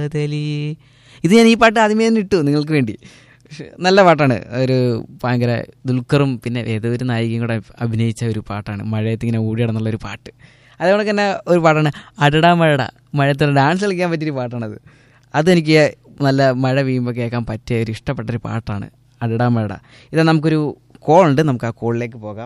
കാതലി ഇത് ഞാൻ ഈ പാട്ട് ആദ്യമേ തന്നെ ഇട്ടു നിങ്ങൾക്ക് വേണ്ടി പക്ഷെ നല്ല പാട്ടാണ് ഒരു ഭയങ്കര ദുൽഖറും പിന്നെ ഏതോ ഒരു നായികയും കൂടെ അഭിനയിച്ച ഒരു പാട്ടാണ് മഴയത്ത് ഇങ്ങനെ ഓടി നടന്നുള്ള ഒരു പാട്ട് അതേപോലെ തന്നെ ഒരു പാട്ടാണ് അടടാ മഴട മഴയത്ത് ഡാൻസ് കളിക്കാൻ പറ്റിയൊരു പാട്ടാണത് അതെനിക്ക് നല്ല മഴ പെയ്യുമ്പോൾ കേൾക്കാൻ പറ്റിയ ഒരു ഇഷ്ടപ്പെട്ടൊരു പാട്ടാണ് അടടാ മഴട ഇത് നമുക്കൊരു കോൾ ഉണ്ട് നമുക്ക് ആ കോളിലേക്ക് പോകാം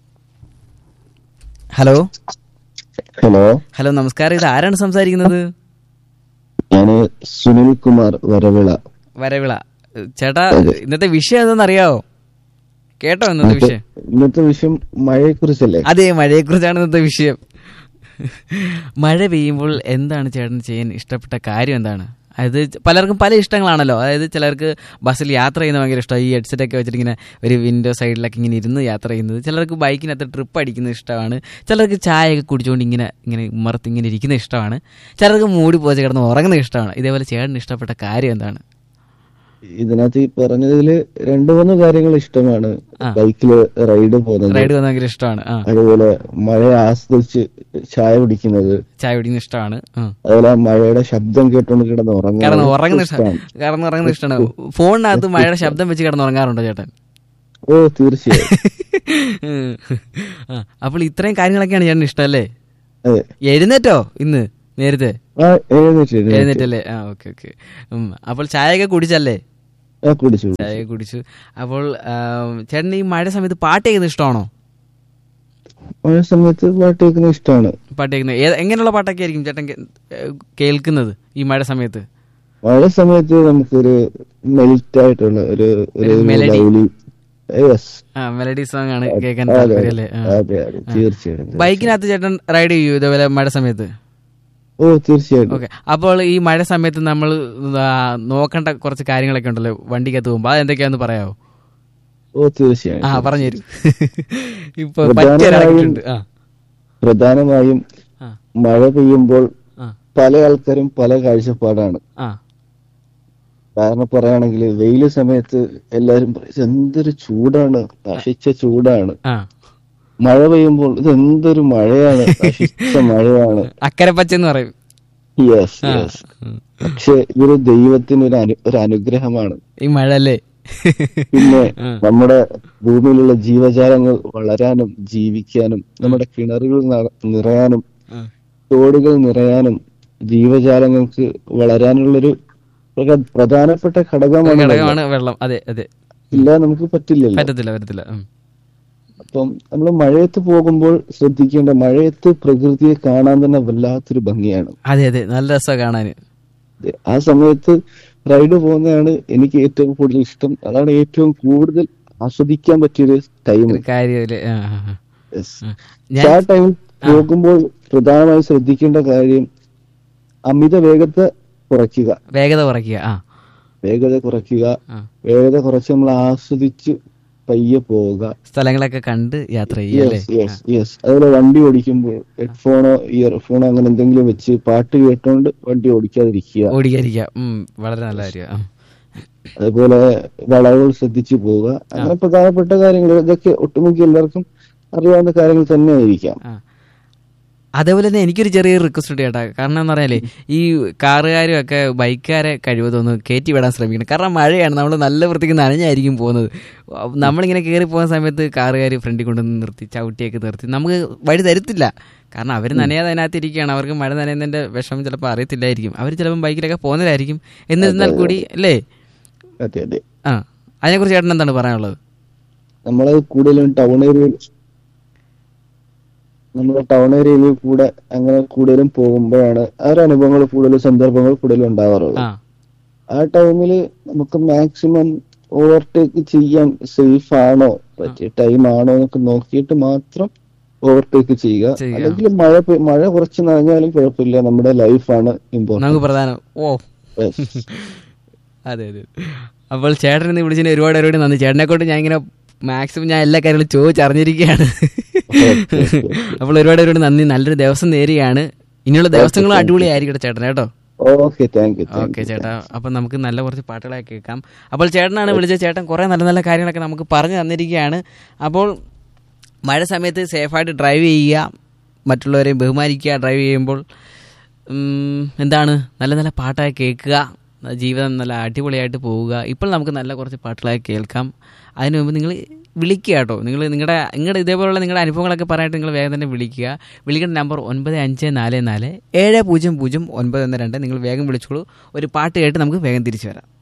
ഹലോ ഹലോ ഹലോ നമസ്കാരം ഇത് ആരാണ് സംസാരിക്കുന്നത് ഞാന് സുനിൽ കുമാർ വരവിള വരവിള ചേട്ടാ ഇന്നത്തെ വിഷയം എന്തെന്ന് അറിയാവോ കേട്ടോ ഇന്നത്തെ വിഷയം ഇന്നത്തെ വിഷയം മഴയെ കുറിച്ചല്ലേ അതെ മഴയെക്കുറിച്ചാണ് ഇന്നത്തെ വിഷയം മഴ പെയ്യുമ്പോൾ എന്താണ് ചേട്ടൻ ചെയ്യാൻ ഇഷ്ടപ്പെട്ട കാര്യം എന്താണ് അതായത് പലർക്കും പല ഇഷ്ടങ്ങളാണല്ലോ അതായത് ചിലർക്ക് ബസ്സിൽ യാത്ര ചെയ്യുന്നത് ഭയങ്കര ഇഷ്ടമാണ് ഈ ഹെഡ്സെറ്റ് ഒക്കെ വെച്ചിട്ട് ഇങ്ങനെ ഒരു വിൻഡോ സൈഡിലൊക്കെ ഇങ്ങനെ ഇരുന്ന് യാത്ര ചെയ്യുന്നത് ചിലർക്ക് ബൈക്കിനകത്ത് ട്രിപ്പ് അടിക്കുന്നത് ഇഷ്ടമാണ് ചിലർക്ക് ചായയൊക്കെ കുടിച്ചുകൊണ്ട് ഇങ്ങനെ ഇങ്ങനെ ഉമ്മറത്ത് ഇങ്ങനെ ഇരിക്കുന്നത് ഇഷ്ടമാണ് ചിലർക്ക് മൂടി പോച്ച് കിടന്ന് ഉറങ്ങുന്നത് ഇഷ്ടമാണ് ഇതേപോലെ ചേട്ടന് ഇഷ്ടപ്പെട്ട കാര്യം എന്താണ് ഇതിനകത്ത് ഈ പറഞ്ഞതില് രണ്ടു മൂന്ന് കാര്യങ്ങൾ ഇഷ്ടമാണ് ബൈക്കില് റൈഡ് പോകുന്നത് റൈഡ് പോകുന്നത് ഭയങ്കര ഇഷ്ടമാണ് ആ അതുപോലെ മഴ ആസ്വദിച്ച് ചായ കുടിക്കുന്നത് ചായ കുടിക്കുന്നത് ഇഷ്ടമാണ് ആ. അതുപോലെ മഴയുടെ ശബ്ദം കേട്ടോണ്ട് കിടന്ന് കിടന്ന് ഉറങ്ങുന്നത് ഉറങ്ങുന്ന ഇഷ്ടമാണ്. ഇഷ്ടം കിടന്ന് ഉറങ്ങുന്ന ഇഷ്ടമാണ് ഫോണിനകത്ത് മഴയുടെ ശബ്ദം വെച്ച് കിടന്ന് ഉറങ്ങാറുണ്ടോ ചേട്ടൻ ഓ തീർച്ചയായും ആ, അപ്പോൾ ഇത്രയും കാര്യങ്ങളൊക്കെയാണ് ചേട്ടൻ ഇഷ്ടം അല്ലേ അതെ എഴുന്നേറ്റോ ഇന്ന് നേരത്തെ ആ എഴുന്നേറ്റ് എഴുന്നേറ്റ്. എഴുന്നേറ്റല്ലേ ആ ഓക്കെ ഓക്കെ അപ്പോൾ ചായയൊക്കെ കുടിച്ചല്ലേ ആ കുടിച്ചു ചായ കുടിച്ചു അപ്പോൾ ആ, ചേട്ടൻ ഈ മഴ സമയത്ത് പാട്ട് കേൾക്കുന്നത് ഇഷ്ടമാണോ മഴ സമയത്ത് പാട്ട് കേൾക്കുന്നത് ഇഷ്ടമാണ് പാട്ട് കേൾക്കുന്നത് ഏത് എങ്ങനെയുള്ള പാട്ടൊക്കെ ആയിരിക്കും ചേട്ടൻ കേ- ഏ, കേൾക്കുന്നത് ഈ മഴ സമയത്ത് മഴ സമയത്ത് നമുക്കൊരു മെൽറ്റ് ആയിട്ടുള്ള ഒരു ഒരു ഒരു melody. ലൗലി യെസ് ആ മെലഡി സോങ് ആണ് കേൾക്കാൻ അതെ താല്പര്യം അല്ലേ ആ. അതെ അതെ തീർച്ചയായിട്ടും ബൈക്കിനകത്ത് ചേട്ടൻ റൈഡ് ചെയ്യൂ ഇതേപോലെ മഴ സമയത്ത് ഓ തീർച്ചയായിട്ടും ഓക്കെ അപ്പോൾ ഈ മഴ സമയത്ത് നമ്മൾ നോക്കേണ്ട കുറച്ച് കാര്യങ്ങളൊക്കെ ഉണ്ടല്ലോ വണ്ടിക്കകത്ത് പോകുമ്പോൾ അത് എന്തൊക്കെയാന്ന് പറയാമോ ഓ തീർച്ചയായും ആ പറഞ്ഞുതരും ഇപ്പൊ പ്രധാനമായും- പറ്റിയ ഒരാളുണ്ട് ആ പ്രധാനമായും ആ മഴ പെയ്യുമ്പോൾ ആ പല ആൾക്കാരും പല കാഴ്ചപ്പാടാണ് ആ കാരണം പറയുകയാണെങ്കിൽ വെയില് സമയത്ത് എല്ലാരും പറയും എന്തൊരു ചൂടാണ് നശിച്ച ചൂടാണ് ആ മഴ പെയ്യുമ്പോൾ ഇത് എന്തൊരു മഴയാണ് നശിച്ച മഴയാണ് അക്കരെ പച്ച എന്ന് പറയും യെസ് ആ. യെസ് പക്ഷെ ഇതൊരു ദൈവത്തിന് ഒരു അനു ഒരു അനുഗ്രഹമാണ് ഈ മഴ അല്ലേ പിന്നെ ആ. നമ്മുടെ ഭൂമിയിലുള്ള ജീവജാലങ്ങൾ വളരാനും ജീവിക്കാനും നമ്മുടെ കിണറുകൾ ന- നിറയാനും ആ. തോടുകൾ നിറയാനും ജീവജാലങ്ങൾക്ക് വളരാനുള്ളൊരു പ്രക- പ്രധാനപ്പെട്ട ഘടകമാണ് വെള്ളം. ഘടകമാണ് വെള്ളം അതെ അതെ ഇല്ലാതെ നമുക്ക് പറ്റില്ലല്ലോ പറ്റത്തില്ല പറ്റത്തില്ല ഉം. അപ്പം നമ്മൾ മഴയത്ത് പോകുമ്പോൾ ശ്രദ്ധിക്കേണ്ട മഴയത്ത് പ്രകൃതിയെ കാണാൻ തന്നെ വല്ലാത്തൊരു ഭംഗിയാണ് അതെ അതെ നല്ല രസമാണ് കാണാന് ഇത് ആ സമയത്ത് റൈഡ് പോകുന്നതാണ് എനിക്ക് ഏറ്റവും കൂടുതൽ ഇഷ്ടം അതാണ് ഏറ്റവും കൂടുതൽ ആസ്വദിക്കാൻ പറ്റിയൊരു ടൈം ഒരു കാര്യമല്ലേ ആ, ആ, ആ. ആ. ഞാൻ ആ ടൈമിൽ പോകുമ്പോൾ പ്രധാനമായും ശ്രദ്ധിക്കേണ്ട കാര്യം അമിത വേഗത കുറയ്ക്കുക വേഗത കുറയ്ക്കുക ആ വേഗത കുറയ്ക്കുക ആ. വേഗത കുറച്ച് നമ്മൾ ആസ്വദിച്ച് പയ്യെ പോവുക സ്ഥലങ്ങളൊക്കെ കണ്ട് യാത്ര ചെയ്യുക അല്ലേ യെസ് യെസ് യെസ് അതുപോലെ വണ്ടി ഓടിക്കുമ്പോൾ ഹെഡ്ഫോണോ ഇയർഫോണോ അങ്ങനെ എന്തെങ്കിലും വെച്ച് പാട്ട് കേട്ടോണ്ട് വണ്ടി ഓടിക്കാതിരിക്കുക ഓടിക്കാതിരിക്കുക ഉം, വളരെ നല്ല കാര്യമാണ് അതുപോലെ വളവുകൾ ശ്രദ്ധിച്ചു പോവുക അങ്ങനെ പ്രധാനപ്പെട്ട കാര്യങ്ങൾ ഇതൊക്കെ ഒട്ടുമിക്ക എല്ലാവർക്കും അറിയാവുന്ന കാര്യങ്ങൾ തന്നെ ആയിരിക്കാം ആ. അതേപോലെ തന്നെ എനിക്കൊരു ചെറിയ റിക്വസ്റ്റ് ഉണ്ട് ചേട്ടാ കാരണം എന്ന് പറഞ്ഞാലേ ഈ കാറുകാരും ഒക്കെ ബൈക്കുകാരെ കഴിവതൊന്ന് കയറ്റി വിടാൻ ശ്രമിക്കണം കാരണം മഴയാണ് നമ്മൾ നല്ല വൃത്തിക്ക് നനഞ്ഞായിരിക്കും പോകുന്നത് നമ്മളിങ്ങനെ കയറി പോകുന്ന സമയത്ത് കാറുകാർ ഫ്രണ്ടിൽ കൊണ്ട് നിർത്തി ചവിട്ടിയൊക്കെ നിർത്തി നമുക്ക് വഴി തരത്തില്ല കാരണം അവർ നനയാതെ അതിനകത്ത് ഇരിക്കുകയാണ് അവർക്ക് മഴ നനയുന്നതിന്റെ വിഷമം ചിലപ്പോൾ അറിയത്തില്ലായിരിക്കും അവർ ചിലപ്പോൾ ബൈക്കിലൊക്കെ പോകുന്നതായിരിക്കും എന്നിരുന്നാൽ കൂടി അല്ലേ അതെ അതെ ആ അതിനെക്കുറിച്ച് ചേട്ടൻ എന്താണ് പറയാനുള്ളത് നമ്മള് കൂടുതലും ടൗൺ ഏരിയയിൽ നമ്മുടെ ടൗൺ ഏരിയയിൽ കൂടെ അങ്ങനെ കൂടുതലും പോകുമ്പോഴാണ് ആ ഒരു അനുഭവങ്ങൾ കൂടുതൽ സന്ദർഭങ്ങൾ കൂടുതൽ ഉണ്ടാവാറുള്ളത് ആ ആ ടൈമിൽ നമുക്ക് മാക്സിമം ഓവർടേക്ക് ചെയ്യാൻ സേഫ് ആണോ പറ്റിയ ടൈം ആണോ എന്നൊക്കെ നോക്കിയിട്ട് മാത്രം ഓവർടേക്ക് ചെയ്യുക ചെയ്യുക. അല്ലെങ്കിൽ മഴ പെയ്- മഴ കുറച്ച് നനഞ്ഞാലും കുഴപ്പമില്ല നമ്മുടെ ലൈഫാണ് ഇമ്പോർട്ടൻറ്റ് നമുക്ക് പ്രധാനം ഓ അതെ അതെ അപ്പോൾ ചേട്ടൻ ഇന്ന് വിളിച്ചതിന് ഒരുപാട് ഒരുപാട് നന്ദി ചേട്ടനെ കൊണ്ട് ഞാൻ ഇങ്ങനെ മാക്സിമം ഞാൻ എല്ലാ കാര്യങ്ങളും ചോദിച്ചറിഞ്ഞിരിക്കുകയാണ് അപ്പോൾ ഒരുപാട് ഒരുപാട് നന്ദി നല്ലൊരു ദിവസം നേരുകയാണ് ഇനിയുള്ള ദിവസങ്ങളും അടിപൊളിയായിരിക്കട്ടെ ചേട്ടൻ കേട്ടോ ഓക്കെ താങ്ക് യു ഓക്കെ ചേട്ടാ അപ്പം നമുക്ക് നല്ല കുറച്ച് പാട്ടുകളൊക്കെ കേൾക്കാം അപ്പോൾ ചേട്ടനാണ് വിളിച്ചത് ചേട്ടൻ കുറേ നല്ല നല്ല കാര്യങ്ങളൊക്കെ നമുക്ക് പറഞ്ഞു തന്നിരിക്കുകയാണ് അപ്പോൾ മഴ സമയത്ത് സേഫായിട്ട് ഡ്രൈവ് ചെയ്യുക മറ്റുള്ളവരെ ബഹുമാനിക്കുക ഡ്രൈവ് ചെയ്യുമ്പോൾ ഉം, എന്താണ് നല്ല നല്ല പാട്ടൊക്കെ കേൾക്കുക ജീവിതം നല്ല അടിപൊളിയായിട്ട് പോവുക ഇപ്പോൾ നമുക്ക് നല്ല കുറച്ച് പാട്ടുകളൊക്കെ കേൾക്കാം അതിനു മുമ്പ് നിങ്ങൾ വിളിക്കുക കേട്ടോ നിങ്ങൾ നിങ്ങളുടെ നിങ്ങളുടെ ഇതേപോലുള്ള നിങ്ങളുടെ അനുഭവങ്ങളൊക്കെ പറയാനായിട്ട് നിങ്ങൾ വേഗം തന്നെ വിളിക്കുക വിളിക്കേണ്ട നമ്പർ ഒൻപത് അഞ്ച് നാല് നാല് ഏഴ് പൂജ്യം പൂജ്യം ഒൻപത് ഒന്ന് രണ്ട് നിങ്ങൾ വേഗം വിളിച്ചോളൂ ഒരു പാട്ട് കേട്ട് നമുക്ക് വേഗം തിരിച്ചു വരാം